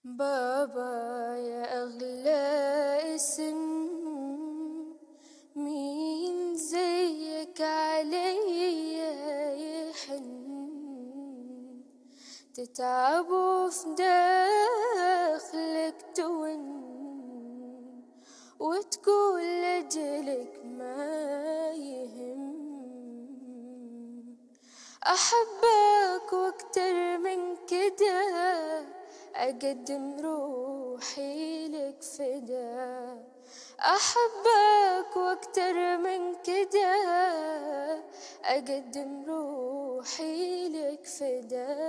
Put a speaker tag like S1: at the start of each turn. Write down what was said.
S1: بابا يا أغلى اسم مين زيك عليا يحن تتعب وفي داخلك تون وتقول لجلك ما يهم أحبك واكتر من كده أقدم روحي لك فدا أحبك واكتر من كده أقدم روحي لك فدا